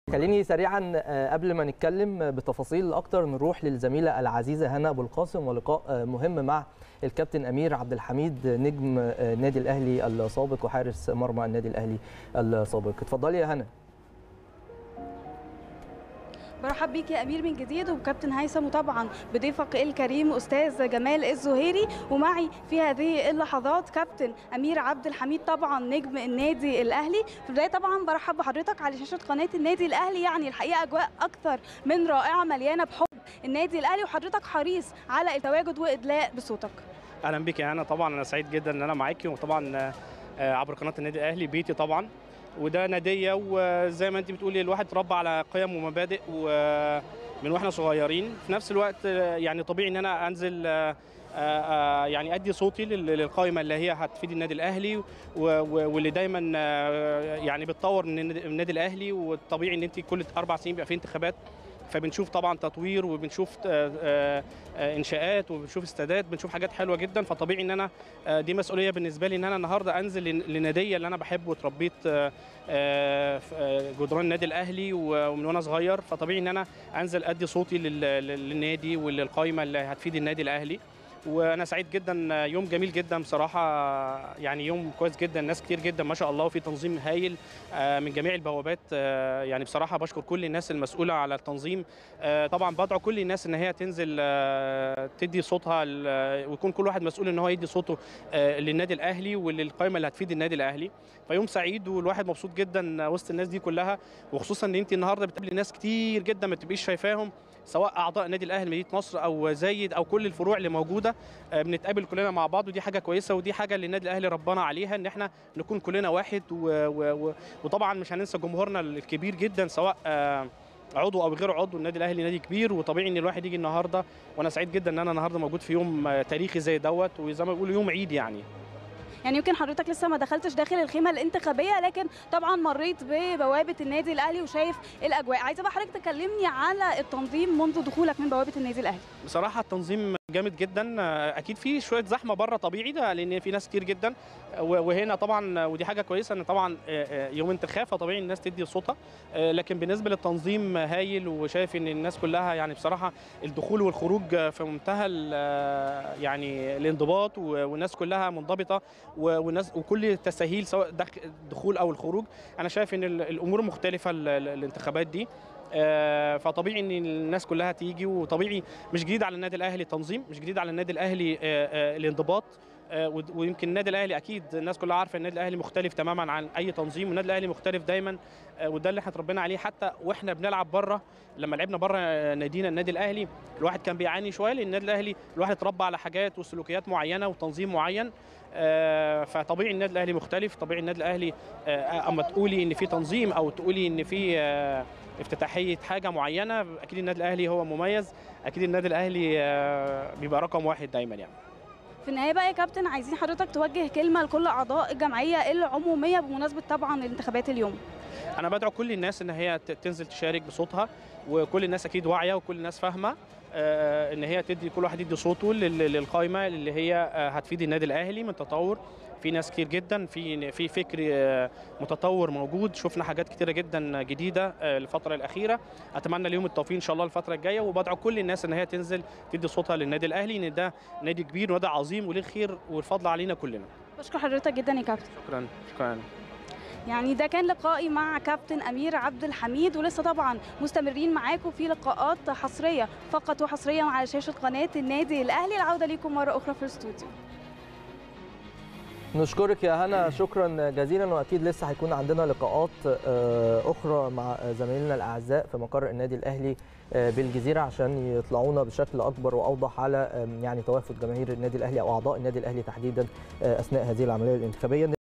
خليني سريعا آه، قبل ما نتكلم بتفاصيل اكتر نروح للزميله العزيزه هنا ابو القاسم ولقاء آه، مهم مع الكابتن امير عبد الحميد نجم آه، النادي الاهلي السابق وحارس مرمى النادي الاهلي السابق اتفضلي يا هنا برحب بيك يا امير من جديد وبكابتن هيثم وطبعا بضيفك الكريم استاذ جمال الزهيري ومعي في هذه اللحظات كابتن امير عبد الحميد طبعا نجم النادي الاهلي في البدايه طبعا برحب بحضرتك على شاشه قناه النادي الاهلي يعني الحقيقه اجواء اكثر من رائعه مليانه بحب النادي الاهلي وحضرتك حريص على التواجد وادلاء بصوتك اهلا بك يا انا طبعا انا سعيد جدا ان انا معاكي وطبعا آه، عبر قناه النادي الاهلي بيتي طبعا وده ناديه وزي ما انت بتقولي الواحد اتربى على قيم ومبادئ ومن واحنا صغيرين في نفس الوقت آه، يعني طبيعي ان انا انزل آه، آه، يعني ادي صوتي لل- للقائمه اللي هي هتفيد النادي الاهلي و- و- واللي دايما آه، يعني بتطور من النادي- النادي الاهلي والطبيعي ان انت كل اربع سنين بيبقى في انتخابات فبنشوف طبعا تطوير وبنشوف آه، آه، آه، انشاءات وبنشوف استادات بنشوف حاجات حلوه جدا فطبيعي ان انا آه، دي مسؤوليه بالنسبه لي ان انا النهارده انزل لن- لناديه اللي انا بحبه واتربيت آه، آه، في آه، جدران النادي الاهلي و- ومن وانا صغير فطبيعي ان انا انزل ادي صوتي لل- لل- للنادي وللقائمه اللي هتفيد النادي الاهلي وانا سعيد جدا آه، يوم جميل جدا بصراحه آه، يعني يوم كويس جدا ناس كتير جدا ما شاء الله وفي تنظيم هايل آه، من جميع البوابات آه، يعني بصراحه بشكر كل الناس المسؤوله على التنظيم آه، طبعا بدعو كل الناس ان هي تنزل آه، تدي صوتها ل- ويكون كل واحد مسؤول ان هو يدي صوته آه، للنادي الاهلي وللقائمه اللي هتفيد النادي الاهلي فيوم سعيد والواحد مبسوط جدا وسط الناس دي كلها وخصوصا ان انت النهارده بتقابلي ناس كتير جدا ما بتبقيش شايفاهم سواء اعضاء النادي الاهلي مدينه نصر او زايد او كل الفروع اللي موجوده آه، بنتقابل كلنا مع بعض ودي حاجه كويسه ودي حاجه اللي النادي الاهلي ربنا عليها ان احنا نكون كلنا واحد و و و وطبعا مش هننسى جمهورنا الكبير جدا سواء آه، عضو او غير عضو النادي الاهلي نادي كبير وطبيعي ان الواحد يجي النهارده وانا سعيد جدا ان انا النهارده موجود في يوم آه، تاريخي زي دوت وزي ما بيقولوا يوم عيد يعني يعني يمكن حضرتك لسه ما دخلتش داخل الخيمه الانتخابيه لكن طبعا مريت ببوابه النادي الاهلي وشايف الاجواء عايزه بقى حضرتك تكلمني على التنظيم منذ دخولك من بوابه النادي الاهلي بصراحه التنظيم جامد جدا آه، اكيد في شويه زحمه بره طبيعي ده لان في ناس كتير جدا آه، و- وهنا طبعا ودي حاجه كويسه ان طبعا آه، آه، يوم انتخاب فطبيعي الناس تدي صوتها آه، لكن بالنسبه للتنظيم هايل وشايف ان الناس كلها يعني بصراحه الدخول والخروج آه، في منتهى ال- آه، يعني الانضباط و- والناس كلها منضبطه و- والناس وكل التساهيل سواء دخ- الدخول او الخروج انا شايف ان ال- الامور مختلفه ال- ال- الانتخابات دي آه، فطبيعي ان الناس كلها تيجي وطبيعي مش جديد على النادي الاهلي التنظيم مش جديد على النادي الاهلي آه، آه، الانضباط آه، ود- ويمكن النادي الاهلي اكيد الناس كلها عارفه النادي الاهلي مختلف تماما عن اي تنظيم والنادي الاهلي مختلف دايما آه، وده اللي احنا اتربينا عليه حتى واحنا بنلعب بره لما لعبنا بره آه، نادينا النادي الاهلي الواحد كان بيعاني شويه لان النادي الاهلي الواحد اتربى على حاجات وسلوكيات معينه وتنظيم معين آه، فطبيعي النادي الاهلي مختلف طبيعي النادي الاهلي آه، اما تقولي ان في تنظيم او تقولي ان في آه، افتتاحيه حاجه معينه اكيد النادي الاهلي هو مميز اكيد النادي الاهلي آه، بيبقى رقم واحد دايما يعني في النهايه بقى يا كابتن عايزين حضرتك توجه كلمه لكل اعضاء الجمعيه العموميه بمناسبه طبعا الانتخابات اليوم انا بدعو كل الناس ان هي ت- تنزل تشارك بصوتها وكل الناس اكيد واعيه وكل الناس فاهمه آه، ان هي تدي كل واحد يدي صوته لل- للقائمه اللي هي آه، هتفيد النادي الاهلي من تطور في ناس كتير جدا في في فكر آه، متطور موجود شفنا حاجات كتيره جدا جديده آه، الفتره الاخيره اتمنى ليهم التوفيق ان شاء الله الفتره الجايه وبدعو كل الناس ان هي تنزل تدي صوتها للنادي الاهلي ان ده نادي كبير ونادي عظيم وليه الخير والفضل علينا كلنا بشكر حضرتك جدا يا كابتن شكرا شكرا يعني ده كان لقائي مع كابتن امير عبد الحميد ولسه طبعا مستمرين معاكم في لقاءات حصريه فقط وحصريا على شاشه قناه النادي الاهلي العوده ليكم مره اخرى في الاستوديو نشكرك يا هنا شكرا جزيلا واكيد لسه هيكون عندنا لقاءات آه، اخرى مع زمايلنا الاعزاء في مقر النادي الاهلي آه، بالجزيره عشان يطلعونا بشكل اكبر واوضح على آم، يعني توافد جماهير النادي الاهلي او اعضاء النادي الاهلي تحديدا آه، اثناء هذه العمليه الانتخابيه